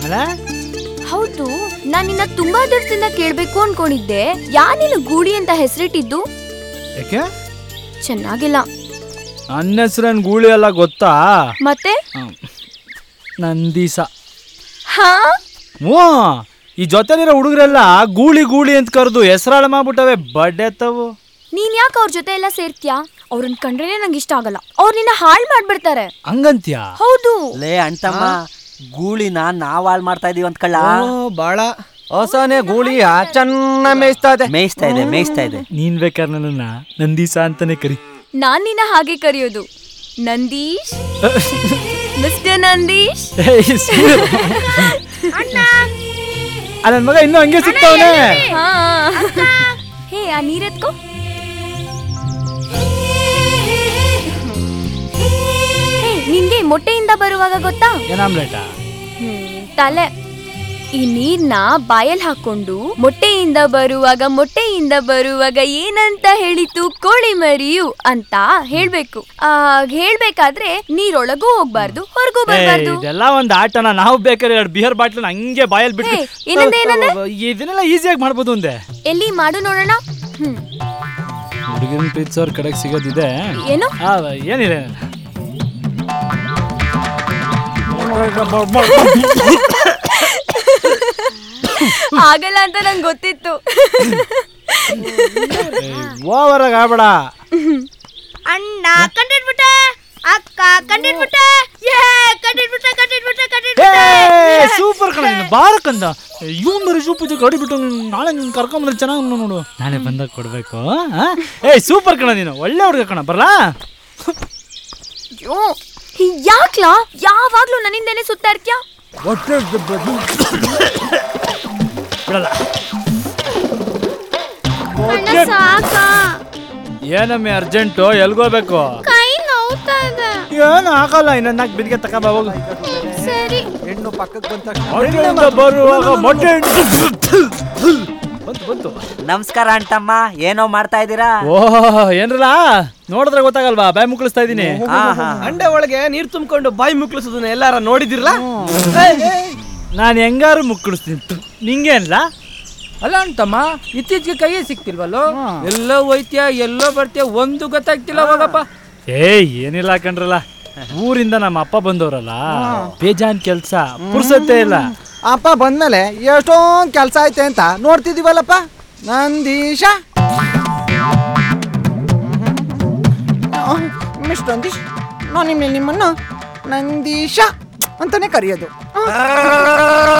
ಆಮೇಲೆ ಹೌದು ನಾನ್ ನಿನ್ನ ತುಂಬಾ ದಿವಸದಿಂದ ಕೇಳ್ಬೇಕು ಅನ್ಕೊಂಡಿದ್ದೆ ಯಾ ನೀನು ಗೂಳಿ ಅಂತ ಹೆಸರಿಟ್ಟಿದ್ದು ಯಾಕೆ ಚೆನ್ನಾಗಿಲ್ಲ ನನ್ನ ಹೆಸ್ರೇನು ಗೂಳಿ ಎಲ್ಲ ಗೊತ್ತಾ ಮತ್ತೆ ನಂದೀಸ ಹಾ ಹ್ಞೂ ಈ ಜೊತೆಲಿರೋ ಹುಡುಗರೆಲ್ಲ ಗೂಳಿ ಗೂಳಿ ಅಂತ ಕರೆದು ಹೆಸರಾಳ ಮಾಡ್ಬಿಟ್ಟವೆ ಬಡ್ಡೆತ್ತವು ನೀನ್ ಯಾಕೆ ಅವ್ರ ಜೊತೆ ಎಲ್ಲ ಸೇರ್ತ್ಯಾ ಅವ್ರನ್ನ ಕಂಡ್ರೇನೆ ನಂಗೆ ಇಷ್ಟ ಆಗಲ್ಲ ಅವ್ರು ನಿನ್ನ ಹಾಳ್ ಮಾಡ್ಬಿಡ್ತಾರೆ ಹಂಗಂತ್ಯಾ ಹೌದು ಲೇ ಅಣ್ತಮ್ಮ ಗೂಳಿನ ನಾವ್ ಹಾಳ್ ಮಾಡ್ತಾ ಇದೀವಿ ಅಂತ ಕಳ್ಳ ಬಾಳ ಹೊಸನೇ ಗೂಳಿ ಚೆನ್ನ ಮೇಯಿಸ್ತಾ ಇದೆ ಮೇಯಿಸ್ತಾ ಇದೆ ಮೇಯಿಸ್ತಾ ಇದೆ ನೀನ್ ಬೇಕಾದ್ರೆ ನನ್ನನ್ನ ನಂದೀಸ ಅಂತಾನೆ ಕರಿ ನಾನ್ ನಿನ್ನ ಹಾಗೆ ಕರೆಯೋದು ನಂದೀಶ್ ಮಿಸ್ಟರ್ ನಂದೀಶ್ ಏಯ್, ಸುಮ್ನಿರು. ಆ ನನ್ ಮಗ ಇನ್ನೂ ಹಂಗೆ ಸಿಗ್ತಾವನೆ ಹಾ ಹೇ ಆ ನೀರೆತ್ಕೋ ಹೇ, ನಿನ್ಗೆ ಮೊಟ್ಟೆಯಿಂದ ಬರುವಾಗ ಗೊತ್ತಾ ಏನ್ ಆಮ್ಲೆಟ ಹ್ಮ್, ತಲೆ ಈ ನೀರ್ನ ಬಾಯಲ್ ಹಾಕೊಂಡು ಮೊಟ್ಟೆಯಿಂದ ಬರುವಾಗ ಮೊಟ್ಟೆಯಿಂದ ಬರುವಾಗ ಏನಂತ ಹೇಳಿತು ಕೋಳಿ ಮರಿಯು ಅಂತ ಹೇಳ್ಬೇಕು ಆ ಹೇಳ್ಬೇಕಾದ್ರೆ ನೀರೊಳಗೂ ಹೋಗ್ಬಾರ್ದು ಹೊರಗೂ ಬರ್ಬಾರ್ದು ಇದೆಲ್ಲ ಒಂದ್ ಆಟನ ನಾವು ಬೇಕಾದ್ರೆ ಎರಡು ಬಿಯರ್ ಬಾಟ್ಲನ್ನ ಹಂಗೆ ಬಾಯಲ್ಲಿ ಬಿಟ್ಟು ಏ, ಏನಂದೆ, ಏನಂದೆ? ಇದನ್ನೆಲ್ಲ ಈಸಿಯಾಗಿ ಮಾಡ್ಬೋದು ಅಂದೆ ಎಲ್ಲಿ ಮಾಡು ನೋಡೋಣ ಹ್ಮ್ ಹುಡುಗಿನ ಪ್ರೀತಿಸೋರ್ ಕಡೆಗೆ ಸಿಗೋದಿದೆ ಏನು ಆ, ಏನಿದೆ ಆಗಲ್ಲ ಅಂತ ನಂಗೆ ಗೊತ್ತಿತ್ತು ಓವರ್ ಆಗಿ ಆಡ್ಬೇಡ ಅಣ್ಣ ಕಂಡಿಡ್ಬಿಟ್ಟೆ ಅಕ್ಕ ಕಂಡಿಡ್ಬಿಟ್ಟೆ ಏ ಕಂಡಿಡ್ಬಿಟ್ಟೆ ಕಂಡಿಡ್ಬಿಟ್ಟೆ ಕಂಡಿಡ್ಬಿಟ್ಟೆ ಸೂಪರ್ ಕಣ ನೀನು ಬಾರಕ್ಕಂದ ಇವನ್ ಬರೀ ಸೂಪ್ ಇದು ಕಡಿಬಿಟ್ಟು ನಾಳೆ ನೀನು ಕರ್ಕೊಂಬಂದ್ರೆ ಚೆನ್ನಾಗಿ ನೋಡು ನಾಳೆ ಬಂದಾಗ ಕೊಡ್ಬೇಕು ಆ? ಏಯ್ ಸೂಪರ್ ಕಣ ನೀನು ಒಳ್ಳೆ ಹುಡುಗ ಕಣ ಬರಲಾ ಅಯ್ಯೋ ಯಾಕ್ಲಾ ಯಾವಾಗ್ಲೂ ನನ್ನಿಂದನೇ ಸುತ್ತಾ ಇರ್ತ್ಯಾ ಬಿಡಲ್ಲ ಅಣ್ಣ ಸಾಕ ಏನಮ್ಮೆ ಅರ್ಜೆಂಟು ಎಲ್ಗೋಬೇಕು ಕೈ ನೋವ್ತಾ ಇದೆ ಏನು ಆಗಲ್ಲ ಇನ್ನೊಂದು ನಾಲ್ಕು ಬಿದ್ದಿಗೆ ತಗೊಂಬ ಹೋಗು ಸರಿ ಹೆಣ್ಣು ಪಕ್ಕಕ್ಕೆ ಬಂದ ಮೊಟ್ಟೆಯಿಂದ ಬರುವಾಗ ಮೊಟ್ಟೆ ಬಂತು ಬಂತು ನಮಸ್ಕಾರ ಅಣ್ತಮ್ಮ ಏನೋ ಮಾಡ್ತಾ ಇದೀರಾ ಓಹ್ ಏನ್ರಲ್ಲ ನೋಡಿದ್ರೆ ಗೊತ್ತಾಗಲ್ವಾ ಬಾಯ್ ಮುಕ್ಕಳಿಸ್ತಾ ಇದೀನಿ ಹಾ ಹಾ ಅಂಡೆ ಒಳಗೆ ನೀರ್ ತುಂಬಿಕೊಂಡು ಬಾಯಿ ಮುಕ್ಳಿಸೋದನ್ನ ಎಲ್ಲಾರ ನೋಡಿದಿರ್ಲ ನಾನು ಹೆಂಗಾರು ಮುಕ್ಕಳಿಸ್ತೀನಿ ತು, ನಿಂಗೇನ್ಲ ಅಲ್ಲ ಅಂತಮ್ಮ ಇತ್ತೀಚೆಗೆ ಕೈಯೇ ಸಿಕ್ತಿಲ್ವಲ್ಲೋ ಎಲ್ಲೋ ಹೋಯ್ತ್ಯಾ ಎಲ್ಲೋ ಬರ್ತೀಯ ಒಂದು ಗೊತ್ತಾಗ್ತಿಲ್ಲ ಹೋಗಪ್ಪ ಏಯ್ ಏನಿಲ್ಲ ಕಣ್ರಲ್ಲ ಊರಿಂದ ನಮ್ಮ ಅಪ್ಪ ಬಂದವ್ರಲ್ಲ ಬೇಜಾನ್ ಕೆಲ್ಸ ಪುರ್ಸತ್ತೇ ಇಲ್ಲ ಅಪ್ಪ ಬಂದ್ಮೇಲೆ ಎಷ್ಟೊಂದು ಕೆಲಸ ಐತೆ ಅಂತ ನೋಡ್ತಿದೀವಲ್ಲಪ್ಪ ನಂದೀಶ ಮಿಸ್ಟರ್ ನಂದೀಶ್ ನಾನು ನಿಮ್ಮಲ್ಲಿ ನಿಮ್ಮನ್ನು ನಂದೀಶ ಅಂತಾನೆ ಕರೆಯೋದು